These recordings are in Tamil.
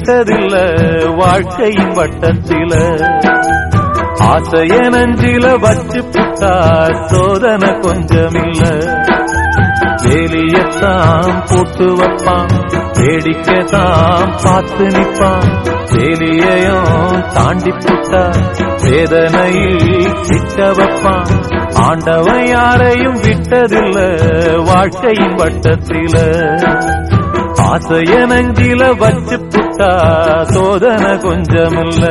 விட்டதில்ல வாழ்க்கையின் வட்டத்தில ஆசைய நஞ்சில வச்சு புட்டா சோதனை கொஞ்சமில்ல வேலியத்தான் போட்டு வைப்பான் வேடிக்கைதான் பார்த்து நிப்பான் வேலியையும் தாண்டி புட்டா வேதனையில் சிக்க வைப்பான் ஆண்டவன் யாரையும் விட்டதில்ல வாழ்க்கையின் வட்டத்தில ஆசைய நஞ்சில வச்சு புட்டா சோதனை கொஞ்சமில்ல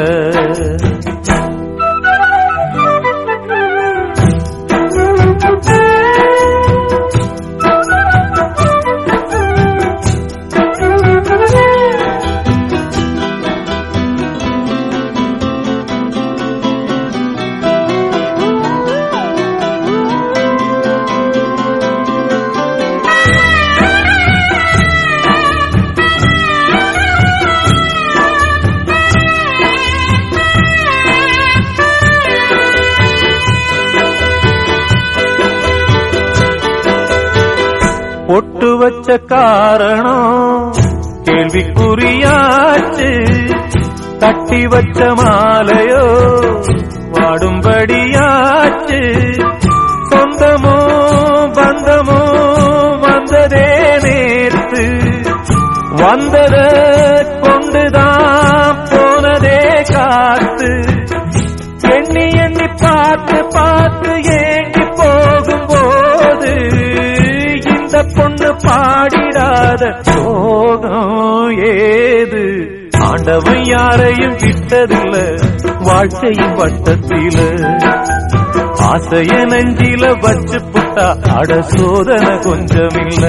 பொட்டு வச்ச காரணம் கேள்விக்குறியாச்சு கட்டி வச்ச மாலையோ வாடும்படியாச்சு சொந்தமோ பந்தமோ வந்ததே நேர்த்து வந்தத கொண்டுதான் போனதே காத்து எண்ணி எண்ணி பார்த்து பார்த்து ஏங்கி போகும்போது இந்த பொண்ணு பாடிடாத சோகம் ஏது ஆண்டவன் யாரையும் விட்டதில்ல வாழ்க்கையின் வட்டத்தில ஆசைய நெஞ்சில வச்சு புட்டா அட சோதனை கொஞ்சமில்ல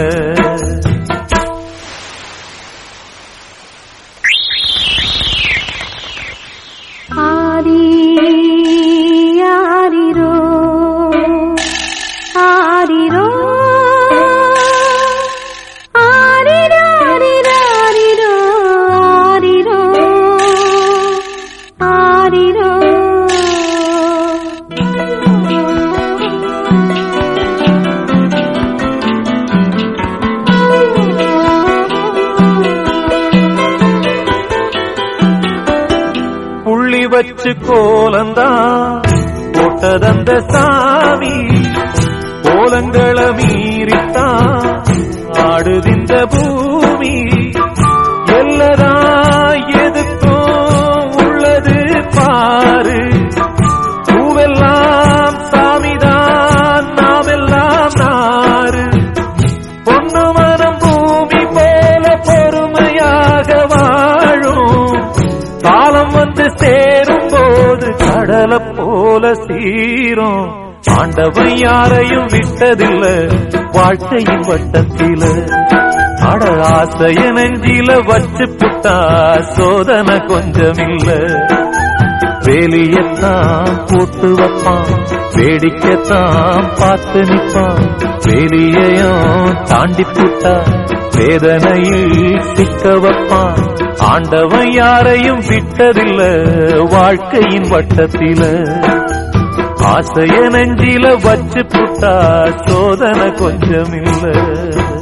ஆரி ஆரிரோ ஆரிரோ ஆரிராரிராரிரோ ஆரிரோ ஆரிரோ புள்ளி வச்சு கோலந்தான் போட்டதந்த சாமி கோலங்களை மீறித்தான் ஆடுதிந்த பூமி எல்லதா எதுக்கும் உள்ளது பாரு பூவெல்லாம் சாமிதான் நாமெல்லாம் நாறு பொண்ணு மனம் பூமி போல பொறுமையாக வாழும் காலம் வந்து சேரும் போது கடலை போல சீரும் ஆண்டவன் யாரையும் விட்டதில்ல வாழ்க்கையின் வட்டத்தில அட ஆசைய நெஞ்சில வச்சு புட்டா சோதனை கொஞ்சமில்ல வேலியத்தான் போட்டு வைப்பான் வேடிக்கைத்தான் பார்த்து நிப்பான் வேலியையும் தாண்டி புட்டா வேதனையில் சிக்க வைப்பான் ஆண்டவன் யாரையும் விட்டதில்ல வாழ்க்கையின் வட்டத்தில ஆசைய நெஞ்சில வச்சு புட்டா சோதனை கொஞ்சமில்லை